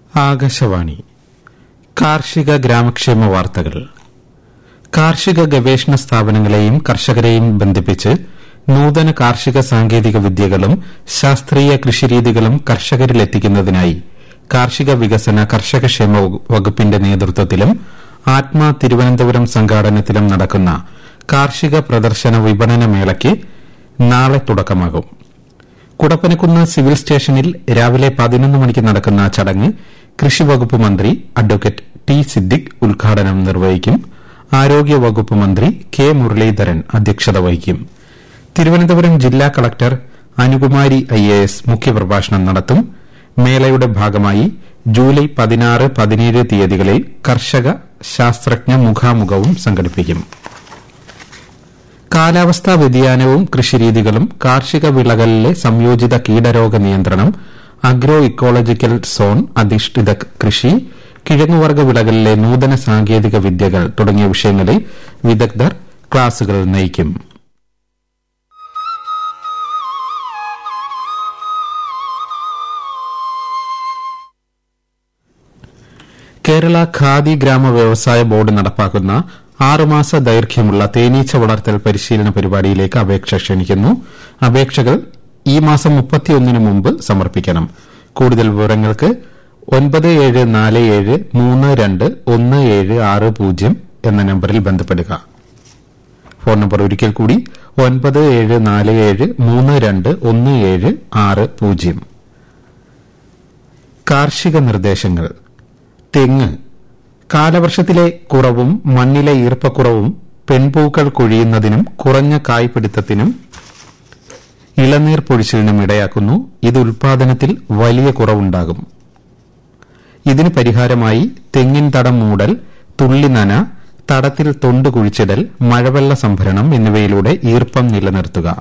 ആകാശവാണി കാർഷിക ഗ്രാമക്ഷേമ വാർത്തകൾ കാർഷിക ഗവേഷണ സ്ഥാപനങ്ങളെയും കർഷകരെയും ബന്ധിപ്പിച്ച് നൂതന കാർഷിക സാങ്കേതിക വിദ്യകളും ശാസ്ത്രീയ കൃഷിരീതികളും കർഷകരിലെത്തിക്കുന്നതിനായി കാർഷിക വികസന കർഷകക്ഷേമ വകുപ്പിന്റെ നേതൃത്വത്തിലും ആത്മ തിരുവനന്തപുരം സംഘാടനത്തിലും നടക്കുന്ന കാർഷിക പ്രദർശന വിപണന മേളയ്ക്ക് നാളെ തുടക്കമാകും കുടപ്പനക്കുന്ന് സിവിൽ സ്റ്റേഷനിൽ രാവിലെ പതിനൊന്ന് മണിക്ക് നടക്കുന്ന ചടങ്ങ് കൃഷിവകുപ്പ് മന്ത്രി അഡ്വക്കേറ്റ് ടി സിദ്ദിഖ് ഉദ്ഘാടനം നിർവഹിക്കും ആരോഗ്യവകുപ്പ് മന്ത്രി കെ മുരളീധരൻ അധ്യക്ഷത വഹിക്കും തിരുവനന്തപുരം ജില്ലാ collector Anukumari I A S മുഖ്യപ്രഭാഷണം നടത്തും മേളയുടെ ഭാഗമായി ജൂലൈ പതിനാറ് പതിനേഴ് തീയതികളിൽ കർഷക ശാസ്ത്രജ്ഞ മുഖാമുഖവും സംഘടിപ്പിക്കും കാലാവസ്ഥാ വ്യതിയാനവും കൃഷിരീതികളും കാർഷിക വിളകളിലെ സംയോജിത കീടരോഗ നിയന്ത്രണം അഗ്രോ ഇക്കോളജിക്കൽ സോൺ അധിഷ്ഠിത കൃഷി കിഴങ്ങുവർഗ്ഗ വിളകളിലെ നൂതന സാങ്കേതിക വിദ്യകൾ തുടങ്ങിയ വിഷയങ്ങളിൽ വിദഗ്ധർ ക്ലാസുകൾ നയിക്കും കേരള ഖാദി ഗ്രാമ വ്യവസായ ബോർഡ് നടപ്പാക്കുന്ന ആറുമാസ ദൈർഘ്യമുള്ള തേനീച്ച വളർത്തൽ പരിശീലന പരിപാടിയിലേക്ക് അപേക്ഷ ക്ഷണിക്കുന്നു അപേക്ഷകൾ ഈ മാസം മുപ്പത്തിയൊന്നിന് മുമ്പ് സമർപ്പിക്കണം കൂടുതൽ വിവരങ്ങൾക്ക് ഒൻപത് ഏഴ് നാല് ഏഴ് മൂന്ന് രണ്ട് ഒന്ന് ഏഴ് ആറ് പൂജ്യം എന്ന നമ്പറിൽ ബന്ധപ്പെടുക ഫോൺ നമ്പർ ഒരിക്കൽ കൂടി ഒൻപത് ഏഴ് നാല് ഏഴ് മൂന്ന് രണ്ട് ഒന്ന് ഏഴ് ആറ് പൂജ്യം കാർഷിക നിർദ്ദേശങ്ങൾ തെങ്ങ് കാലവർഷത്തിലെ കുറവും മണ്ണിലെ ഈർപ്പക്കുറവും പെൺപൂക്കൾ കൊഴിയുന്നതിനും കുറഞ്ഞ കായ്പിടുത്തത്തിനും ഇളനീർ പൊഴിച്ചിലിനും ഇടയാക്കുന്നു ഇത് ഉൽപാദനത്തിൽ വലിയ കുറവുണ്ടാകും ഇതിന് പരിഹാരമായി തെങ്ങിൻ തടം മൂടൽ തുള്ളി നന തടത്തിൽ തൊണ്ട് കുഴിച്ചിടൽ മഴവെള്ള സംഭരണം എന്നിവയിലൂടെ ഈർപ്പം നിലനിർത്തുക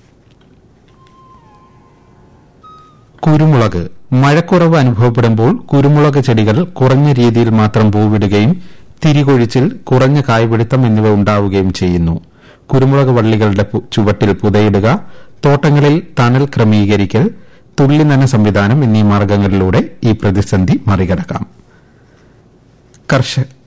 കുരുമുളക് മഴക്കുറവ് അനുഭവപ്പെടുമ്പോൾ കുരുമുളക് ചെടികൾ കുറഞ്ഞ രീതിയിൽ മാത്രം പൂവിടുകയും തിരികൊഴിച്ചിൽ കുറഞ്ഞ കായ്പിടുത്തം എന്നിവ ഉണ്ടാവുകയും ചെയ്യുന്നു കുരുമുളക് വള്ളികളുടെ ചുവട്ടിൽ പുതയിടുക തോട്ടങ്ങളിൽ തണൽ ക്രമീകരിക്കൽ തുള്ളി നന സംവിധാനം എന്നീ മാർഗ്ഗങ്ങളിലൂടെ ഈ പ്രതിസന്ധി മറികടക്കാം